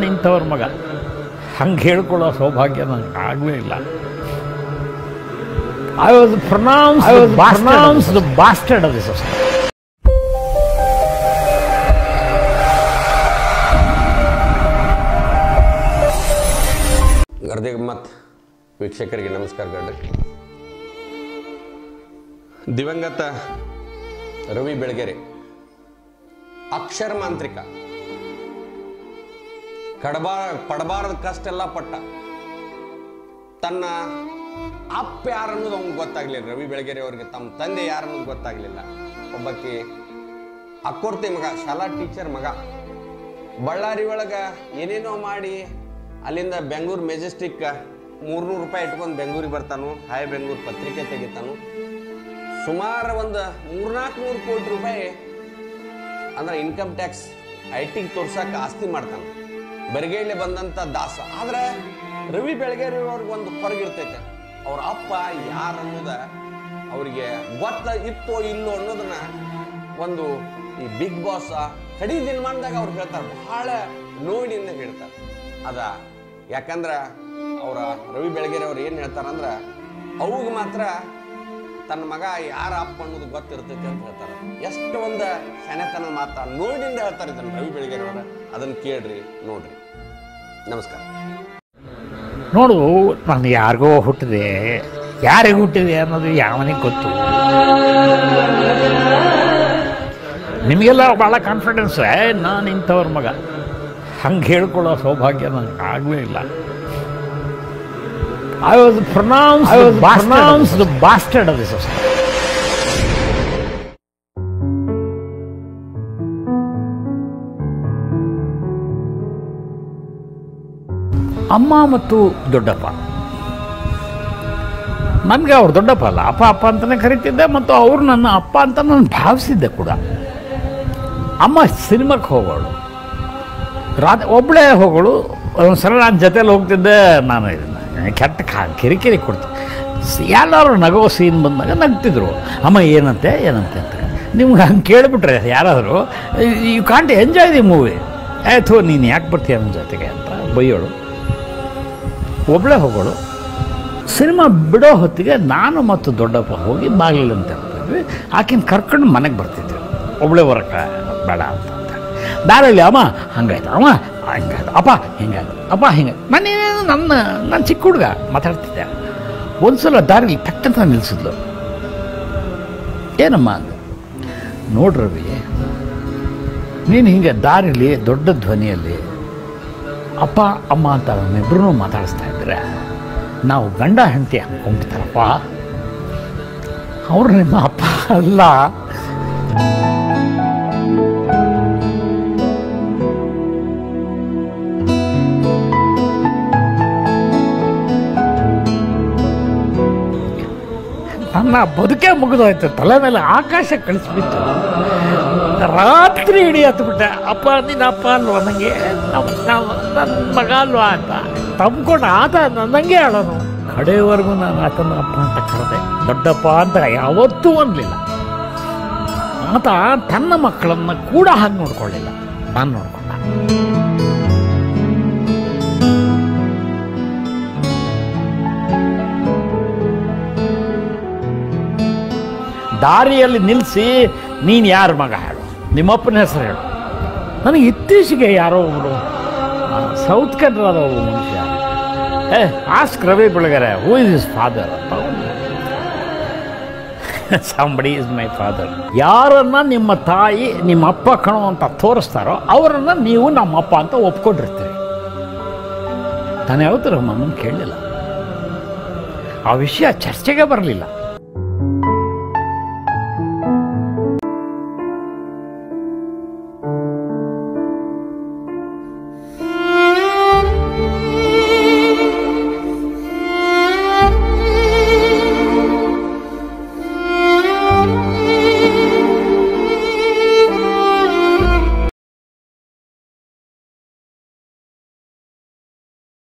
ನಾನು ಇಂಥವ್ರ ಮಗ ಹಂಗೆ ಹೇಳ್ಕೊಳ್ಳೋ ಸೌಭಾಗ್ಯ ನನಗೆ ಆಗಲೇ ಇಲ್ಲ I was pronounce I was pronounce the bastard of this ಗರ್ದಿಗೆ ಮತ್ತು ವೀಕ್ಷಕರಿಗೆ ನಮಸ್ಕಾರ ಗಡ್ರಿ ದಿವಂಗತ ರವಿ ಬೆಳಗೆರೆ ಅಕ್ಷರ ಮಾಂತ್ರಿಕ ಕಡಬಾರ ಪಡಬಾರದ ಕಷ್ಟೆಲ್ಲ ಪಟ್ಟ ತನ್ನ ಅಪ್ಪ ಯಾರು ಅನ್ನೋದು ಅವ್ನಿಗೆ ಗೊತ್ತಾಗ್ಲಿಲ್ಲ ರವಿ ಬೆಳಗೆರೆ ಅವ್ರಿಗೆ ತಮ್ಮ ತಂದೆ ಯಾರು ಅನ್ನೋದು ಗೊತ್ತಾಗ್ಲಿಲ್ಲ ಒಬ್ಬಾಕಿ ಅಕ್ಕೋರ್ತಿ ಮಗ ಶಾಲಾ ಟೀಚರ್ ಮಗ ಬಳ್ಳಾರಿ ಒಳಗ ಏನೇನೋ ಮಾಡಿ ಅಲ್ಲಿಂದ ಬೆಂಗಳೂರು ಮೆಜೆಸ್ಟಿಕ್ ಮೂರ್ನೂರು ರೂಪಾಯಿ ಇಟ್ಕೊಂಡು ಬೆಂಗಳೂರಿಗೆ ಬರ್ತಾನು ಹಾಯ್ ಬೆಂಗಳೂರು ಪತ್ರಿಕೆ ತೆಗಿತಾನು ಸುಮಾರು ಒಂದು ಮೂರ್ನಾಲ್ಕು ನೂರು ಕೋಟಿ ರೂಪಾಯಿ ಅಂದ್ರೆ ಇನ್ಕಮ್ ಟ್ಯಾಕ್ಸ್ ಐ ಟಿಗೆ ತೋರ್ಸಕ್ಕೆ ಆಸ್ತಿ ಮಾಡ್ತಾನೆ ಬರಿಗೈಲಿ ಬಂದಂತ ದಾಸ ಆದ್ರೆ ರವಿ ಬೆಳಗೇರಿ ಅವ್ರಿಗೆ ಒಂದು ಹೊರಗಿರ್ತೈತೆ ಅವ್ರ ಅಪ್ಪ ಯಾರು ಅನ್ನೋದ ಅವ್ರಿಗೆ ಗೊತ್ತ ಇತ್ತೋ ಇಲ್ಲೋ ಅನ್ನೋದನ್ನ ಒಂದು ಈ ಬಿಗ್ ಬಾಸ್ ಕಡಿ ದಿನಮಾನದಾಗ ಅವ್ರು ಹೇಳ್ತಾರೆ ಬಹಳ ನೋವಿನಿಂದ ಹೇಳ್ತಾರೆ ಅದ ಯಾಕಂದ್ರ ಅವರ ರವಿ ಬೆಳಗೆರೆ ಅವ್ರು ಏನ್ ಹೇಳ್ತಾರಂದ್ರ ಅವಾಗ ಮಾತ್ರ ತನ್ನ ಮಗ ಯಾರ ಅಪ್ಪ ಅನ್ನೋದು ಗೊತ್ತಿರ್ತೈತಿ ಅಂತ ಹೇಳ್ತಾರೆ ಎಷ್ಟು ಒಂದು ಸೆನೆತನ ಮಾತ ನೋವಿನಿಂದ ಹೇಳ್ತಾರೆ ಇದನ್ನ ರವಿ ಬೆಳಗೆರೆ ಅವರ ಅದನ್ನ ಕೇಳ್ರಿ ನೋಡ್ರಿ ನಮಸ್ಕಾರ ನೋಡು ನಾನು ಯಾರಿಗೋ ಹುಟ್ಟಿದೆ ಯಾರಿಗೆ ಹುಟ್ಟಿದೆ ಅನ್ನೋದು ಯಾವನಿಗೆ ಗೊತ್ತು ನಿಮಗೆಲ್ಲ ಭಾಳ ಕಾನ್ಫಿಡೆನ್ಸ್ ನಾನು ಇಂಥವ್ರ ಮಗ ಹಂಗೆ ಹೇಳ್ಕೊಳ್ಳೋ ಸೌಭಾಗ್ಯ ನನಗೆ ಆಗಲೇ ಇಲ್ಲ I was pronounce I was pronounce the bastard of this ಅಮ್ಮ ಮತ್ತು ದೊಡ್ಡಪ್ಪ ನನಗೆ ಅವ್ರು ದೊಡ್ಡಪ್ಪ ಅಲ್ಲ ಅಪ್ಪ ಅಪ್ಪ ಅಂತಲೇ ಕರಿತಿದ್ದೆ ಮತ್ತು ಅವರು ನನ್ನ ಅಪ್ಪ ಅಂತ ನಾನು ಭಾವಿಸಿದ್ದೆ ಕೂಡ ಅಮ್ಮ ಸಿನಿಮಾಕ್ಕೆ ಹೋಗೋಳು ರಾತ್ ಒಬ್ಬಳೇ ಹೋಗೋಳು ಒಂದ್ಸಲ ನಾನು ಜೊತೆಲಿ ಹೋಗ್ತಿದ್ದೆ ನಾನು ಇದನ್ನ ಕೆಟ್ಟ ಕಾ ಕಿರಿಕಿರಿ ಕೊಡ್ತೀನಿ ಸ್- ಎಲ್ಲರೂ ನಗೋ ಸೀನ್ ಬಂದಾಗ ನಗ್ತಿದ್ರು ಅಮ್ಮ ಏನಂತೆ ಏನಂತೆ ಅಂತ ನಿಮ್ಗೆ ಹಂಗೆ ಕೇಳಿಬಿಟ್ರೆ ಯಾರಾದರೂ you can't enjoy the movie ಆಯ್ತು ನೀನು ಯಾಕೆ ಬರ್ತೀಯ ನನ್ನ ಜೊತೆಗೆ ಅಂತ ಬೈಯೋಳು ಒಬ್ಬಳೇ ಹೋಗೋಳು ಸಿನಿಮಾ ಬಿಡೋ ಹೊತ್ತಿಗೆ ನಾನು ಮತ್ತು ದೊಡ್ಡಪ್ಪ ಹೋಗಿ ಬಾಗಿಲು ಅಂತ ಇರ್ತಿದ್ವಿ ಆಕಿನ ಕರ್ಕೊಂಡು ಮನೆಗೆ ಬರ್ತಿದ್ವಿ ಒಬ್ಬಳೇ ಬರೋಕ್ಕೆ ಬೇಡ ಅಂತ ಅಂತ ದಾರಲ್ಲಿ ಅಮ್ಮ ಹಂಗಾಯ್ತು ಅಮ್ಮ ಹಂಗಾಯ್ತು ಅಪ್ಪ ಹಿಂಗಾಯ್ತು ಅಪ್ಪ ಹಿಂಗೆ ನಾನೇನು ನನ್ನ ನಾನು ಚಿಕ್ಕ ಹುಡುಗ ಮಾತಾಡ್ತಿದ್ದೆ ಒಂದ್ಸಲ ದಾರಿಲಿ ಟಕ್ಕಂತ ನಿಲ್ಲಿಸಿದ್ಲು ಏನಮ್ಮ ಅಂದು ನೋಡ್ರವಿ ನೀನು ಹಿಂಗೆ ದಾರಿಲಿ ದೊಡ್ಡ ಧ್ವನಿಯಲ್ಲಿ ಅಪ್ಪ ಅಮ್ಮ ಅಂತ ನಮ್ಮಿಬ್ರು ಮಾತಾಡಿಸ್ತಾ ಇದ್ರೆ ನಾವು ಗಂಡ ಹೆಂಡತಿ ಅನ್ಕೊಂಡ್ಬಿಡ್ತಾರಪ್ಪ ಅವ್ರು ನಿಮ್ಮ ಅಪ್ಪ ಅಲ್ಲ ನನ್ನ ಬದುಕೆ ಮುಗಿದೋಯ್ತು ತಲೆ ಮೇಲೆ ಆಕಾಶ ಕಳಿಸ್ಬಿಟ್ಟು ರಾತ್ರಿ ಇಡೀ ಹತ್ಬಿಟ್ಟೆ ಅಪ್ಪ ನಿನ್ನ ಅಪ್ಪ ಅಲ್ವಾ ನನಗೆ ನಾವು ನನ್ನ ಮಗ ಅಲ್ವಾ ಅಂತ ತಂಬ್ಕೊಂಡು ಆತ ನನಗೆ ಹೇಳೋನು ಕಡೆಯವರೆಗೂ ನಾನು ಆತನ ಅಪ್ಪ ಅಂತ ಕರೆದೆ ದೊಡ್ಡಪ್ಪ ಅಂತ ಯಾವತ್ತೂ ಅನ್ಲಿಲ್ಲ ಆತ ತನ್ನ ಮಕ್ಕಳನ್ನ ಕೂಡ ಹಾಗೆ ನೋಡ್ಕೊಳ್ಳಿಲ್ಲ ನಾನು ನೋಡ್ಕೊಂಡ ದಾರಿಯಲ್ಲಿ ನಿಲ್ಲಿಸಿ ನೀನು ಯಾರ ಮಗ ಹೇಳು ನಿಮ್ಮಪ್ಪನ ಹೆಸರು ಹೇಳು ನನಗೆ ಇತ್ತೀಚೆಗೆ ಯಾರೋ ಒಬ್ಬರು ಸೌತ್ ಕನ್ನಡದ ಒಬ್ಬ ಮನುಷ್ಯ ಏ ask Ravi Belagere who is is father somebody is my father ಯಾರನ್ನ ನಿಮ್ಮ ತಾಯಿ ನಿಮ್ಮ ಅಪ್ಪ ಕಣೋ ಅಂತ ತೋರಿಸ್ತಾರೋ ಅವರನ್ನ ನೀವು ನಮ್ಮ ಅಪ್ಪ ಅಂತ ಒಪ್ಕೊಂಡಿರ್ತೀರಿ ನಾನು ಯಾವತ್ತೂ ನಮ್ಮನ್ನು ಕೇಳಲಿಲ್ಲ ಆ ವಿಷಯ ಚರ್ಚೆಗೆ ಬರಲಿಲ್ಲ